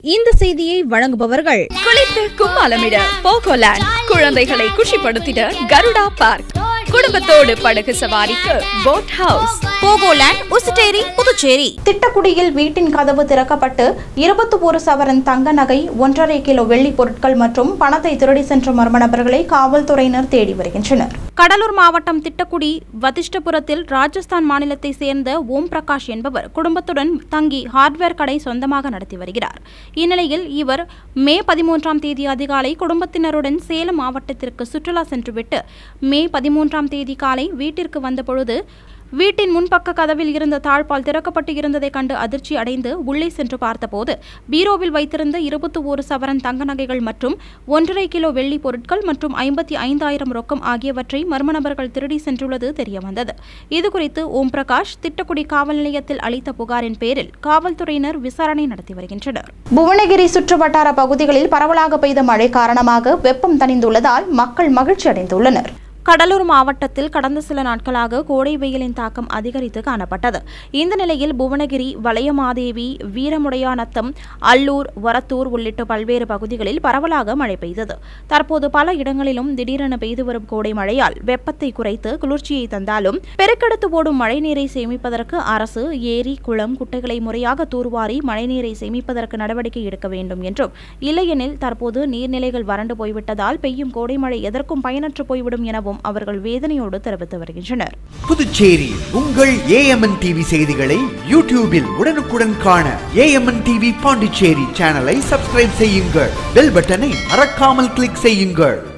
இந்த செய்தியை வழங்குபவர்கள் குளித்து கும்மாலமிட போகோலேண்ட் குழந்தைகளை குஷிப்படுத்திட கருடா பார்க் குடும்பத்தோடு படகு சவாரிக்கு boat house Pogoland Ousteri Puducherry திட்டக்குடியில் வீட்டின் கதவு திறக்கப்பட்டு இருபத்தி ஒரு சவரன் தங்க நகை ஒன்றரை கிலோ வெள்ளி பொருட்கள் மற்றும் பணத்தை திருடி சென்ற மர்ம நபர்களை காவல்துறையினர் தேடி வருகின்றனர் கடலூர் மாவட்டம் திட்டக்குடி வதிஷ்டபுரத்தில் ராஜஸ்தான் மாநிலத்தை சேர்ந்த ஓம் பிரகாஷ் என்பவர் குடும்பத்துடன் தங்கி ஹார்ட்வேர் கடை சொந்தமாக நடத்தி வருகிறார் இந்நிலையில் இவர் மே பதிமூன்றாம் தேதி அதிகாலை குடும்பத்தினருடன் சேலம் மாவட்டத்திற்கு சுற்றுலா சென்றுவிட்டு மே பதிமூன்றாம் தேதி காலை வீட்டிற்கு வந்தபொழுது வீட்டின் முன்பக்க கதவில் இருந்த தாழ்பால் திறக்கப்பட்டு இருந்ததை கண்டு அதிர்ச்சி அடைந்து உள்ளே சென்று பார்த்தபோது பீரோவில் வைத்திருந்த இருபத்தி ஒரு சவரன் தங்க நகைகள் மற்றும் ஒன்றரை கிலோ வெள்ளி பொருட்கள் மற்றும் ஐம்பத்தி ஐந்தாயிரம் ரொக்கம் ஆகியவற்றை மர்ம நபர்கள் திருடி சென்றுள்ளது தெரியவந்தது இதுகுறித்து ஓம் பிரகாஷ் திட்டக்குடி காவல் நிலையத்தில் அளித்த புகாரின் பேரில் காவல்துறையினர் விசாரணை நடத்தி வருகின்றனர் புவனகிரி சுற்றுவட்டார பகுதிகளில் பரவலாக பெய்த மழை காரணமாக வெப்பம் தணிந்துள்ளதால் மக்கள் மகிழ்ச்சி அடைந்துள்ளனர் கடலூர் மாவட்டத்தில் கடந்த சில நாட்களாக கோடை வெயிலின் தாக்கம் அதிகரித்து காணப்பட்டது இந்த நிலையில் புவனகிரி வளையமாதேவி வீரமுடையாநத்தம் அல்லூர் வரத்தூர் உள்ளிட்ட பல்வேறு பகுதிகளில் பரவலாக மழை பெய்தது தற்போது பல இடங்களிலும் திடீரென பெய்து வரும் கோடை மழையால் வெப்பத்தை குறைத்து குளிர்ச்சியை தந்தாலும் பெருக்கெடுத்து ஓடும் மழைநீரை சேமிப்பதற்கு அரசு ஏரி குளம் குட்டைகளை முறையாக தூர்வாரி மழைநீரை சேமிப்பதற்கு நடவடிக்கை எடுக்க வேண்டும் என்றும் இல்லையெனில் தற்போது நீர்நிலைகள் வறண்டு போய்விட்டதால் பெய்யும் கோடை மழை எதற்கும் பயனற்று போய்விடும் எனவும் அவர்கள் வேதனையோடு தெரிவித்து வருகின்றனர் புதுச்சேரி உங்கள் ஏஎம்என் டிவி செய்திகளை யூடியூபில் உடனுக்குடன் காண ஏஎம்என் டிவி பாண்டிச்சேரி சேனலை சப்ஸ்கிரைப் செய்யுங்கள் பெல் பட்டனை மறக்காமல் கிளிக் செய்யுங்கள்